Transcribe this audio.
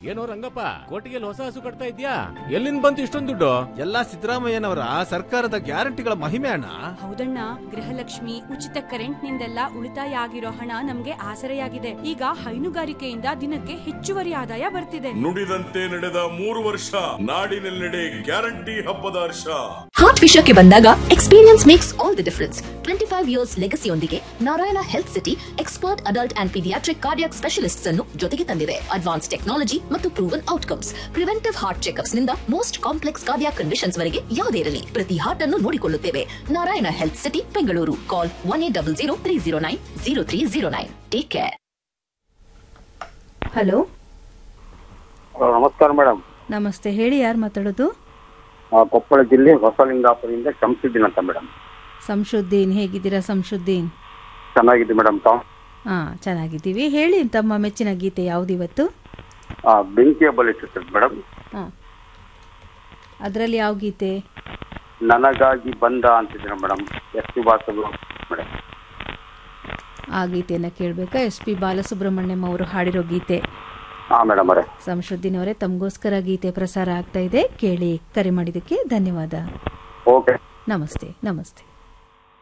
ಏನೋ ರಂಗಪ್ಪ ಕೋಟಿಗೆಲ್ ಹೊಸ ಹಸು ಕಟ್ತಾ ಇದ್ಯಾ ಎಲ್ಲಿಂದ ಬಂತು ಇಷ್ಟೊಂದು ದುಡ್ಡು ಎಲ್ಲ ಸಿದ್ದರಾಮಯ್ಯನವರ ಸರ್ಕಾರದ ಗ್ಯಾರಂಟಿಗಳ ಮಹಿಮೆ ಅಣ್ಣ ಹೌದಣ್ಣ ಗೃಹಲಕ್ಷ್ಮಿ ಉಚಿತ ಕರೆಂಟ್ ನಿಂದೆಲ್ಲ ಉಳಿತಾಯ ಆಗಿರೋ ಹಣ ನಮ್ಗೆ ಆಸರೆಯಾಗಿದೆ ಈಗ ಹೈನುಗಾರಿಕೆಯಿಂದ ದಿನಕ್ಕೆ ಹೆಚ್ಚುವರಿ ಆದಾಯ ಬರ್ತಿದೆ ನುಡಿದಂತೆ ನಡೆದ ಮೂರು ವರ್ಷ ನಾಡಿನೆಲ್ಲೆಡೆ ಗ್ಯಾರಂಟಿ ಹಬ್ಬದ ಹರ್ಷ ಹಾರ್ಟ್ ವಿಷಯಕ್ಕೆ ಬಂದಾಗ experience makes all the difference twenty five years ಲೆಗಸಿಯೊಂದಿಗೆ Narayana health city expert adult and paediatric cardiac specialists ಅನ್ನು ಜೊತೆಗೆ ತಂದಿದೆ ಅಡ್ವಾನ್ಸ್ ಟೆಕ್ನಾಲಜಿ ಮತ್ತು proven outcomes preventive heart checkups ನಿಂದ ಮೋಸ್ಟ್ ಕಾಂಪ್ಲೆಕ್ಸ್ ಕಾರ್ಡಿಯಾಕ್ ಕಂಡೀಷನ್ಸ್ ವರೆಗೆ ಯಾವುದೇ ಇರಲಿ ಪ್ರತಿ ಹಾರ್ಟ್ ಅನ್ನು ನೋಡಿಕೊಳ್ಳುತ್ತೇವೆ Narayana health city Bengaluru call one eight double zero three zero nine zero three zero nine take care hello ನಮಸ್ಕಾರ ಮೇಡಮ್ ನಮಸ್ತೆ ಹೇಳಿ ಯಾರು ಮಾತಾಡೋದು ಕೊಪ್ಪಳ ಜಿಲ್ಲೆ ಹೊಸಲಿಂಗಾಪುರದಿಂದ ಶಂಸುದ್ದೀನ್ ಅಂತ ಮೇಡಮ್ ಸಂಶುದ್ದೀನ್ ಹೇಗಿದ್ದೀರಾ ಸಂಶುದ್ದೀನ್ ಚೆನ್ನಾಗಿದೆ ಮೇಡಮ್ ತಾವು ಹಾ ಚೆನ್ನಾಗಿದ್ದೀವಿ ಹೇಳಿ ತಮ್ಮ ಮೆಚ್ಚಿನ ಗೀತೆ ಯಾವ್ದಿವತ್ತು ಆ, ಬೆಂಕಿಯ ಬಲಿ ಚಿತ್ರದ ಮೇಡಮ್ ಹಾ ಅದರಲ್ಲಿ ಯಾವ ಗೀತೆ ನನಗಾಗಿ ಬಂದ ಅಂತಿದ್ದೀರ ಮೇಡಮ್ ಎಸ್ ಪಿ ಬಾಸು ಮೇಡಮ್ ಆ ಗೀತೆಯನ್ನು ಕೇಳಬೇಕಾ ಎಸ್ ಪಿ ಬಾಲಸುಬ್ರಹ್ಮಣ್ಯಂ ಅವರು ಹಾಡಿರೋ ಗೀತೆ ಹಾ ಮೇಡಮ್ ಅವರೇ ಸಂಶುದ್ದೀನ್ ಅವರೇ ತಮಗೋಸ್ಕರ ಗೀತೆ ಪ್ರಸಾರ ಆಗ್ತಾ ಇದೆ ಕೇಳಿ ಕರೆ ಮಾಡಿದ್ದಕ್ಕೆ ಧನ್ಯವಾದ ಓಕೆ ನಮಸ್ತೆ ನಮಸ್ತೆ